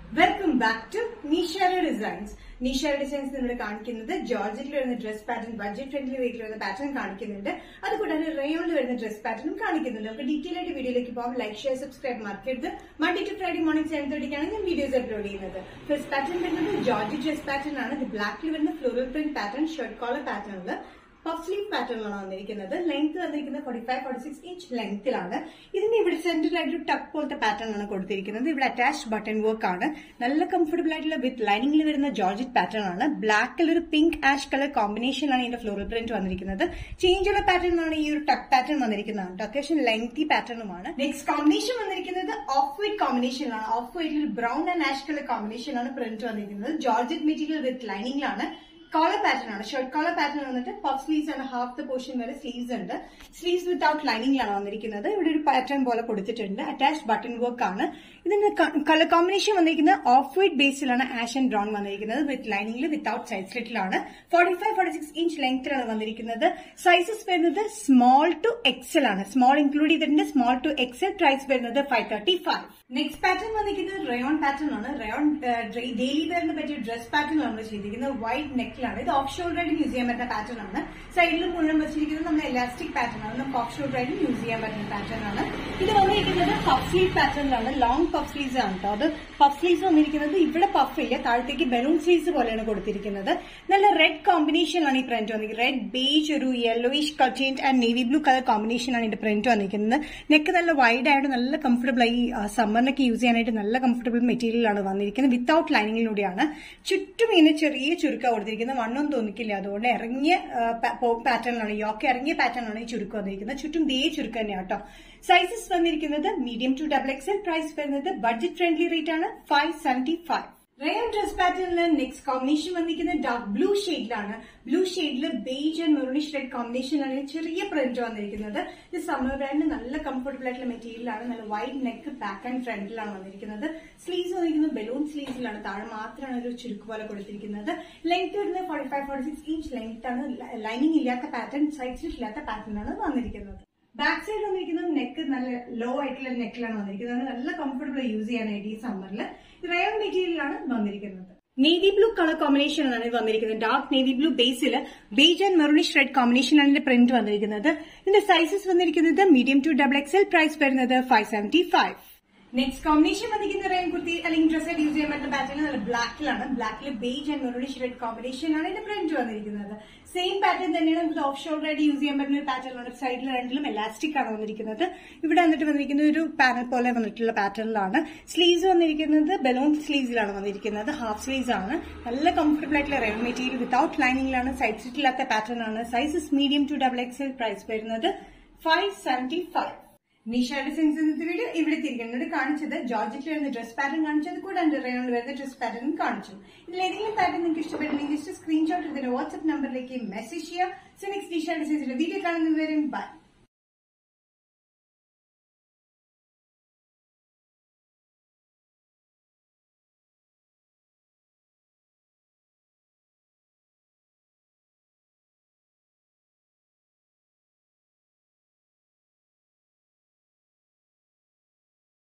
welcome back to Nishara designs Nishara designs ഇവിടെ കാണിക്കുന്നത് ജോർജറ്റിൽ വരുന്ന ഡ്രസ് പാറ്റേൺ ബഡ്ജറ്റ് ഫ്രണ്ട്ലി റേറ്റിൽ വരുന്ന പാറ്റേൺ കാണിക്കുന്നുണ്ട് അതുകൂടാതെ റയോണിൽ വരുന്ന ഡ്രസ് പാറ്റേണും കാണിക്കുന്നുണ്ട് നമുക്ക് ഡീറ്റെയിൽ ആയിട്ട് വീഡിയോയിലേക്ക് പോകാം ലൈക്ക് ഷെയർ സബ്സ്ക്രൈബ് മറക്കരുത് Monday to Friday morning seven തേർട്ടിക്കാണ് ഞാൻ വീഡിയോസ് അപ്ലോഡ് ചെയ്യുന്നത് ഫസ്റ്റ് പാറ്റേൺ വരുന്നത് ജോർജറ്റ് ഡ്രസ് പാറ്റേൺ ആണ് ഇത് ബ്ലാക്കിൽ വരുന്ന floral print pattern shirt collar പാറ്റേണിൽ പഫ് സ്ലീവ് പാറ്റേണിലാണ് വന്നിരിക്കുന്നത് ലെങ്ത് വന്നിരിക്കുന്നത് forty five forty six inch ലെങ്ത്തിലാണ് ഇതിന്റെ ഇവിടെ സെന്ററിലായിട്ട് ഒരു ടക്ക് പോലത്തെ പാറ്റേൺ ആണ് കൊടുത്തിരിക്കുന്നത് ഇവിടെ അറ്റാച്ച് ബട്ടൺ വർക്ക് ആണ് നല്ല കംഫർട്ടബിൾ ആയിട്ടുള്ള വിത്ത് ലൈനിങ്ങിൽ വരുന്ന ജോർജറ്റ് പാറ്റേൺ ആണ് ബ്ലാക്കിൽ ഒരു പിങ്ക് ആഷ് കളർ കോമ്പിനേഷനിലാണ് ഇതിന്റെ ഫ്ലോറൽ പ്രിന്റ് വന്നിരിക്കുന്നത് ചേഞ്ച് ഉള്ള പാറ്റേൺ ആണ് ഈ ഒരു ടക്ക് പാറ്റേൺ വന്നിരിക്കുന്നത് കേട്ടോ അത്യാവശ്യം ലെങ്തി പാറ്റേണുമാണ് നെക്സ്റ്റ് കോമ്പിനേഷൻ വന്നിരിക്കുന്നത് ഓഫ് വൈറ്റ് കോമ്പിനേഷനിലാണ് ഓഫ് വൈറ്റിൽ ബ്രൗൺ ആൻഡ് ആഷ് കളർ കോമ്പിനേഷനാണ് പ്രിന്റ് വന്നിരിക്കുന്നത് ജോർജറ്റ് മെറ്റീരിയൽ വിത്ത് ലൈനിങ്ങിലാണ് കോളർ പാറ്റേൺ ആണ് ഷർട്ട് കോളർ പാറ്റേൺ വന്നിട്ട് പഫ് സ്ലീവ്സ് ആണ് ഹാഫ് ദ പോർഷൻ വരെ സ്ലീവ്സ് ഉണ്ട് സ്ലീവ്സ് വിത്തൗട്ട് ലൈനിങ്ങിലാണ് വന്നിരിക്കുന്നത് ഇവിടെ ഒരു പാറ്റേൺ പോലെ കൊടുത്തിട്ടുണ്ട് അറ്റാച്ച് ബട്ടൺ വർക്ക് ആണ് ഇതിന്റെ കളർ കോമ്പിനേഷൻ വന്നിരിക്കുന്നത് ഓഫ് വൈറ്റ് ബേസിലാണ് ആഷ് ആൻഡ് ബ്രൗൺ വന്നിരിക്കുന്നത് വിത്ത് ലൈനിങ്ങിൽ വിത്തൗട്ട് സൈഡ് സ്ലിറ്റിലാണ് forty five forty six inch ലെങ്ത്തിലാണ് വന്നിരിക്കുന്നത് സൈസസ് വരുന്നത് സ്മോൾ ടു എക്സൽ ആണ് സ്മോൾ ഇൻക്ലൂഡ് ചെയ്തിട്ടുണ്ട് സ്മോൾ ടു എക്സൽ പ്രൈസ് വരുന്നത് five thirty five next pattern വന്നിരിക്കുന്നത് റയോൺ പാറ്റേൺ ആണ് റയോൺ ഡെയിലി വെയറിന് പറ്റിയ ഡ്രസ് പാറ്റേൺ നമ്മൾ ചെയ്തിരിക്കുന്നത് വൈറ്റ് നെക്കിലാണ് ഇത് ഓഫ് ഷോൾഡറായിട്ട് യൂസ് ചെയ്യാൻ പറ്റുന്ന പാറ്റേൺ ആണ് സൈഡിൽ മുഴുവൻ വെച്ചിരിക്കുന്നത് നമ്മുടെ എലാസ്റ്റിക് പാറ്റേൺ ആണ് നമുക്ക് ഓഫ് ഷോൾഡറായിട്ട് യൂസ് ചെയ്യാൻ പറ്റുന്ന പാറ്റേൺ ആണ് ഇത് വന്നിരിക്കുന്നത് പഫ് സ്ലീവ് പാറ്റേണിലാണ് ലോങ് പഫ് സ്ലീവ്സ് ആണ് കേട്ടോ അത് പഫ് സ്ലീവ്സ് വന്നിരിക്കുന്നത് ഇവിടെ പഫ് ഇല്ല താഴത്തേക്ക് ബലൂൺ സ്ലീവ്സ് പോലെയാണ് കൊടുത്തിരിക്കുന്നത് നല്ല റെഡ് കോമ്പിനേഷനിലാണ് ഈ പ്രിന്റ് വന്നിരിക്കുന്നത് റെഡ് ബേജ് ഒരു യെല്ലോയിഷ് കട്ടേൻറ്റ് ആൻഡ് നേവി ബ്ലൂ കളർ കോമ്പിനേഷനാണ് ഇതിന്റെ പ്രിന്റ് വന്നിരിക്കുന്നത് നെക്ക് നല്ല വൈഡ് ആയിട്ട് നല്ല കംഫർട്ടബിൾ ആയി സമ്മറിനൊക്കെ യൂസ് ചെയ്യാനായിട്ട് നല്ല കംഫർട്ടബിൾ മെറ്റീരിയലാണ് വന്നിരിക്കുന്നത് വിത്തൗട്ട് ലൈനിങ്ങിലൂടെയാണ് ചുറ്റും ഇങ്ങനെ ചെറിയ ചുരുക്കം കൊടുത്തിരിക്കുന്നത് വണ്ണം തോന്നിക്കില്ല അതുകൊണ്ട് ഇറങ്ങിയ പാറ്റേണിലാണ് യോക്ക് ഇറങ്ങിയ പാറ്റേണിലാണ് ഈ ചുരുക്കം വന്നിരിക്കുന്നത് ചുറ്റും ദേ ചുരുക്കം തന്നെയാണ് കേട്ടോ സൈസസ് വന്നിരിക്കുന്നത് medium to double XL price വരുന്നത് ബഡ്ജറ്റ് ഫ്രണ്ട്ലി റേറ്റ് ആണ് five seventy five rayon dress പാറ്റേണില് നെക്സ്റ്റ് കോമ്പിനേഷൻ വന്നിരിക്കുന്നത് ഡാർക്ക് ബ്ലൂ ഷെയ്ഡിലാണ് ബ്ലൂ ഷെയ്ഡിൽ ബേജ് ആൻഡ് മെറൂണിഷ് റെഡ് കോമ്പിനേഷനിലാണ് ചെറിയ പ്രിന്റ് വന്നിരിക്കുന്നത് ഇത് സമ്മർ ബ്രാൻഡ് നല്ല കംഫർട്ടബിൾ ആയിട്ടുള്ള മെറ്റീരിയലാണ് നല്ല വൈറ്റ് നെക്ക് ബാക്ക് ആൻഡ് ഫ്രണ്ടിലാണ് വന്നിരിക്കുന്നത് സ്ലീവ്സ് വന്നിരിക്കുന്നത് ബലൂൺ സ്ലീവ്സിലാണ് താഴെ മാത്രമാണ് ഒരു ചുരുക്ക് പോലെ കൊടുത്തിരിക്കുന്നത് ലെങ്ത് വരുന്നത് forty five forty six inch length ആണ് ലൈനിങ് ഇല്ലാത്ത പാറ്റേൺ സൈഡ്സ് ഇല്ലാത്ത പാറ്റേൺ ആണ് വന്നിരിക്കുന്നത് ബാക്ക് സൈഡ് വന്നിരിക്കുന്നത് നെക്ക് നല്ല ലോ ആയിട്ടുള്ള നെക്കിലാണ് വന്നിരിക്കുന്നത് നല്ല കംഫർട്ടബിൾ യൂസ് ചെയ്യാനായിട്ട് ഈ സമ്മറിൽ റയോൺ മെറ്റീരിയലാണ് വന്നിരിക്കുന്നത് നേവി ബ്ലൂ കളർ കോമ്പിനേഷൻ ആണ് വന്നിരിക്കുന്നത് ഡാർക്ക് നേവി ബ്ലൂ ബേസിൽ ബേജ് ആൻഡ് മെറൂണിഷ് റെഡ് കോമ്പിനേഷനാണ് ഇതിന്റെ പ്രിന്റ് വന്നിരിക്കുന്നത് ഇതിന്റെ സൈസസ് വന്നിരിക്കുന്നത് medium to double XL price വരുന്നത് five seventy five next combination വന്നിരിക്കുന്ന റെയിൻ കുർത്തി അല്ലെങ്കിൽ ഡ്രസ് യൂസ് ചെയ്യാൻ പറ്റുന്ന പാറ്റേൺ നല്ല ബ്ലാക്കിലാണ് ബ്ലാക്കിൽ beige and maroonish red combination ആണ് ഇതിന്റെ പ്രിന്റ് വന്നിരിക്കുന്നത് സെയിം പാറ്റേൺ തന്നെയാണ് നമുക്ക് ഓഫ് ഷോൾഡറായിട്ട് യൂസ് ചെയ്യാൻ പറ്റുന്ന ഒരു പാറ്റേൺ ആണ് സൈഡിൽ രണ്ടിലും എലാസ്റ്റിക് ആണ് വന്നിരിക്കുന്നത് ഇവിടെ വന്നിട്ട് വന്നിരിക്കുന്ന ഒരു പാനൽ പോലെ വന്നിട്ടുള്ള പാറ്റേണിലാണ് സ്ലീവ്സ് വന്നിരിക്കുന്നത് ബലൂൺ സ്ലീവ്സിലാണ് വന്നിരിക്കുന്നത് ഹാഫ് സ്ലീവ്സ് ആണ് നല്ല കംഫർട്ടബിൾ ആയിട്ടുള്ള റെഡ് മെറ്റീരിയൽ വിത്തൗട്ട് ലൈനിങ്ങിലാണ് സൈഡ് സ്റ്റിറ്റ് ഇല്ലാത്ത പാറ്റേൺ ആണ് sizes medium to double XL price വരുന്നത് five seventy five Nisha designs ഇന്നത്തെ വീഡിയോ ഇവിടെ തിരിക്കുന്നത് കാണിച്ചത് ജോർജറ്റിൽ വരുന്ന ഡ്രസ് പാറ്റേൺ കാണിച്ചത് കൂടാണ്ട് റയോണിൽ വരുന്ന ഡ്രസ് പാറ്റേൺ കാണിച്ചു ഇതിൽ ഏതെങ്കിലും പാറ്റേൺ നിങ്ങൾക്ക് ഇഷ്ടപ്പെട്ടില്ലെങ്കിൽ ജസ്റ്റ് സ്ക്രീൻഷോട്ട് ഇതിന്റെ വാട്സ്ആപ്പ് നമ്പറിലേക്ക് മെസ്സേജ് ചെയ്യുക സോ നെക്സ്റ്റ് നിഷ ഡിസൈൻസിന്റെ വീഡിയോ കാണുന്നവരും ബൈ